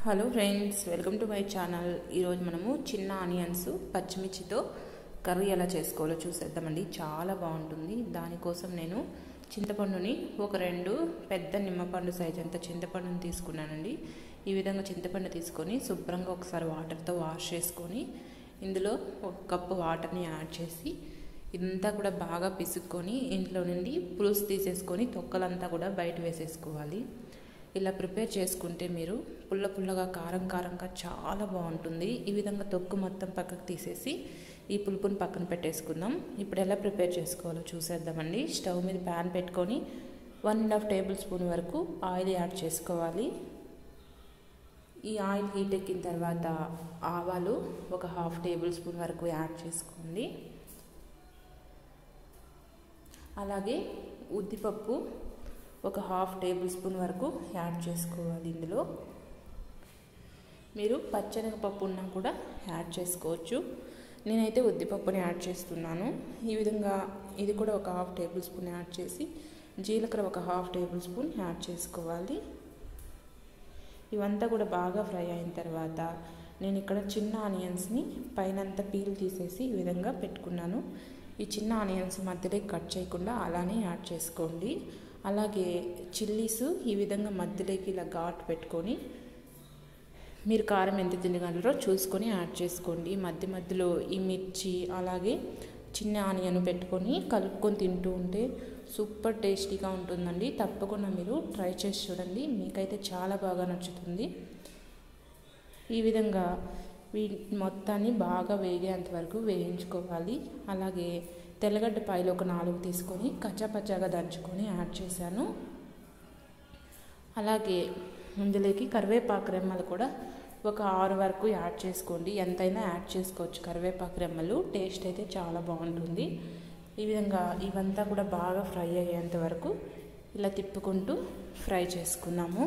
hello friends welcome to my channel ఈరోజు మనము చిన్న ఆనియన్స్ పచ్చిమిర్చితో కర్రీ ఎలా చేసుకోవాలో చూసేద్దామండి చాలా బాగుంటుంది దానికోసం నేను చింతపండుని ఒక రెండు పెద్ద నిమ్మపండు సైజ్ అంత చింతపండుని తీసుకున్నానండి ఈ విధంగా చింతపండు తీసుకొని శుభ్రంగా ఒకసారి వాటర్తో వాష్ చేసుకొని ఇందులో ఒక కప్పు వాటర్ని యాడ్ చేసి ఇదంతా కూడా బాగా పిసుక్కొని ఇంట్లో నుండి పులుసు తీసేసుకొని తొక్కలంతా కూడా బయట వేసేసుకోవాలి ఇలా ప్రిపేర్ చేసుకుంటే మీరు పుల్ల పుల్లగా కారం కారంగా చాలా బాగుంటుంది ఈ విధంగా తొక్కు మొత్తం పక్కకు తీసేసి ఈ పులుపుని పక్కన పెట్టేసుకుందాం ఇప్పుడు ఎలా ప్రిపేర్ చేసుకోవాలో చూసేద్దామండి స్టవ్ మీద ప్యాన్ పెట్టుకొని one and half tablespoon వరకు ఆయిల్ యాడ్ చేసుకోవాలి ఈ ఆయిల్ హీట్ ఎక్కిన తర్వాత ఆవాలు ఒక హాఫ్ టేబుల్ స్పూన్ వరకు యాడ్ చేసుకోండి అలాగే ఉద్దిపప్పు ఒక హాఫ్ టేబుల్ స్పూన్ వరకు యాడ్ చేసుకోవాలి ఇందులో మీరు పచ్చనగపప్పు ఉన్నా కూడా యాడ్ చేసుకోవచ్చు నేనైతే ఉద్దిపప్పుని యాడ్ చేస్తున్నాను ఈ విధంగా ఇది కూడా ఒక హాఫ్ టేబుల్ స్పూన్ యాడ్ చేసి జీలకర్ర ఒక హాఫ్ టేబుల్ స్పూన్ యాడ్ చేసుకోవాలి ఇవంతా కూడా బాగా ఫ్రై అయిన తర్వాత నేను ఇక్కడ చిన్న ఆనియన్స్ని పైనంతా పీల్ తీసేసి ఈ విధంగా పెట్టుకున్నాను ఈ చిన్న ఆనియన్స్ మధ్యలో కట్ చేయకుండా అలానే యాడ్ చేసుకోండి అలాగే చిల్లీస్ ఈ విధంగా మధ్యలోకి ఇలా ఘాట్ పెట్టుకొని మీరు కారం ఎంత తినగలరో చూసుకొని యాడ్ చేసుకోండి మధ్య మధ్యలో ఈ మిర్చి అలాగే చిన్న ఆనియన్ పెట్టుకొని కలుపుకొని తింటూ ఉంటే సూపర్ టేస్టీగా ఉంటుందండి తప్పకుండా మీరు ట్రై చేసి చూడండి మీకైతే చాలా బాగా నచ్చుతుంది ఈ విధంగా వీ మొత్తాన్ని బాగా వేగేంత వరకు వేయించుకోవాలి అలాగే తెల్లగడ్డ పాయలు ఒక నాలుగు తీసుకొని కచ్చాపచ్చాగా దంచుకొని యాడ్ చేశాను అలాగే ఇందులోకి కరివేపాకు రెమ్మలు కూడా ఒక ఆరు వరకు యాడ్ చేసుకోండి ఎంతైనా యాడ్ చేసుకోవచ్చు కరివేపాకు రెమ్మలు టేస్ట్ అయితే చాలా బాగుంటుంది ఈ విధంగా ఇవంతా కూడా బాగా ఫ్రై అయ్యేంత వరకు ఇలా తిప్పుకుంటూ ఫ్రై చేసుకున్నాము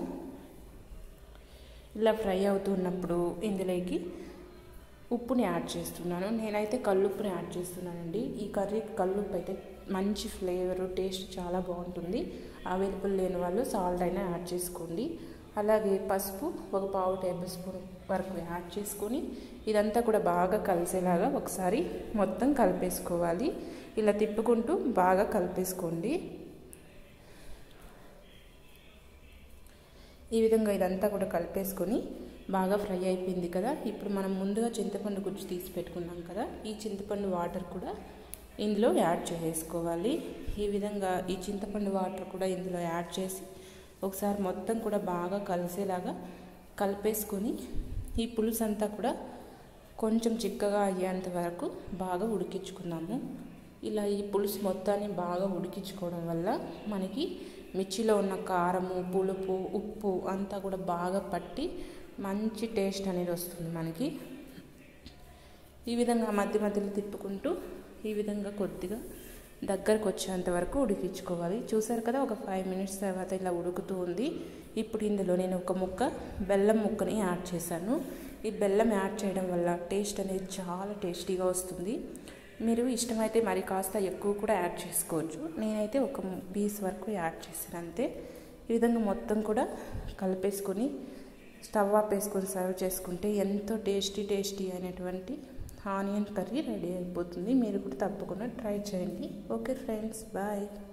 ఇలా ఫ్రై అవుతున్నప్పుడు ఇందులోకి ఉప్పుని యాడ్ చేస్తున్నాను నేనైతే కల్లుప్పుని యాడ్ చేస్తున్నానండి ఈ కర్రీ కల్లుప్పు అయితే మంచి ఫ్లేవర్ టేస్ట్ చాలా బాగుంటుంది అవైలబుల్ లేని వాళ్ళు సాల్ట్ అయినా యాడ్ చేసుకోండి అలాగే పసుపు ఒక పావు టేబుల్ స్పూన్ వరకు యాడ్ చేసుకొని ఇదంతా కూడా బాగా కలిసేలాగా ఒకసారి మొత్తం కలిపేసుకోవాలి ఇలా తిప్పుకుంటూ బాగా కలిపేసుకోండి ఈ విధంగా ఇదంతా కూడా కలిపేసుకొని బాగా ఫ్రై అయిపోయింది కదా ఇప్పుడు మనం ముందుగా చింతపండు గుజ్జు తీసి పెట్టుకున్నాం కదా ఈ చింతపండు వాటర్ కూడా ఇందులో యాడ్ చేసేసుకోవాలి ఈ విధంగా ఈ చింతపండు వాటర్ కూడా ఇందులో యాడ్ చేసి ఒకసారి మొత్తం కూడా బాగా కలిసేలాగా కలిపేసుకొని ఈ పులుసు అంతా కూడా కొంచెం చిక్కగా అయ్యేంత వరకు బాగా ఉడికించుకుందాము ఇలా ఈ పులుసు మొత్తాన్ని బాగా ఉడికించుకోవడం వల్ల మనకి మిర్చిలో ఉన్న కారము పులుపు ఉప్పు అంతా కూడా బాగా పట్టి మంచి టేస్ట్ అనేది వస్తుంది మనకి ఈ విధంగా మధ్య మధ్యలో తిప్పుకుంటూ ఈ విధంగా కొద్దిగా దగ్గరకు వచ్చేంత వరకు ఉడికించుకోవాలి చూసారు కదా ఒక ఫైవ్ మినిట్స్ తర్వాత ఇలా ఉడుకుతూ ఉంది ఇప్పుడు ఇందులో నేను ఒక ముక్క బెల్లం ముక్కని యాడ్ చేశాను ఈ బెల్లం యాడ్ చేయడం వల్ల టేస్ట్ అనేది చాలా టేస్టీగా వస్తుంది మీరు ఇష్టమైతే మరి కాస్త ఎక్కువ కూడా యాడ్ చేసుకోవచ్చు నేనైతే ఒక పీస్ వరకు యాడ్ చేశాను అంతే ఈ విధంగా మొత్తం కూడా కలిపేసుకొని స్టవ్ ఆపేసుకొని సర్వ్ చేసుకుంటే ఎంతో టేస్టీ టేస్టీ అయినటువంటి ఆనియన్ కర్రీ రెడీ అయిపోతుంది మీరు కూడా తప్పకుండా ట్రై చేయండి ఓకే ఫ్రెండ్స్ బాయ్